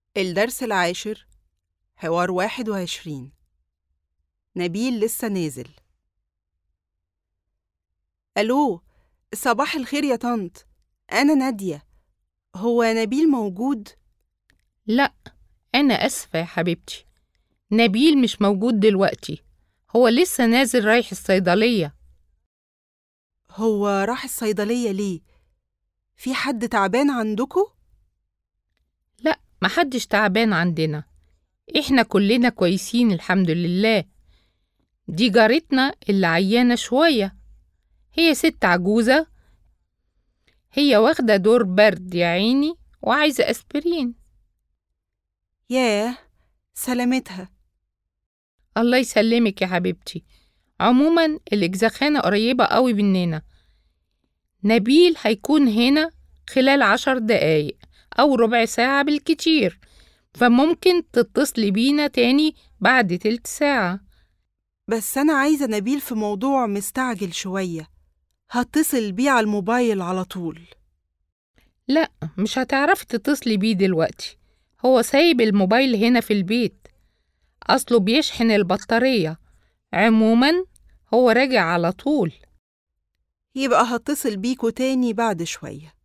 الدرس العاشر حوار واحد وعشرين نبيل لسه نازل ألو صباح الخير يا طنط أنا نادية هو نبيل موجود؟ لا أنا أسفة يا حبيبتي نبيل مش موجود دلوقتي هو لسه نازل رايح الصيدلية هو راح الصيدلية ليه؟ في حد تعبان عندكو؟ لا محدش تعبان عندنا إحنا كلنا كويسين الحمد لله دي جارتنا اللي عيانة شوية هي ست عجوزة هي واخدة دور برد يا عيني وعايزة أسبرين ياه سلامتها الله يسلمك يا حبيبتي عموما الإجزخانة قريبة قوي مننا نبيل هيكون هنا خلال عشر دقايق أو ربع ساعة بالكتير فممكن تتصلي بينا تاني بعد تلت ساعة بس أنا عايزة نبيل في موضوع مستعجل شوية هتصل بيه على الموبايل على طول لا مش هتعرفي تتصلي بيه دلوقتي هو سايب الموبايل هنا في البيت أصله بيشحن البطارية عموما هو راجع على طول يبقى هتصل بيكو تاني بعد شوية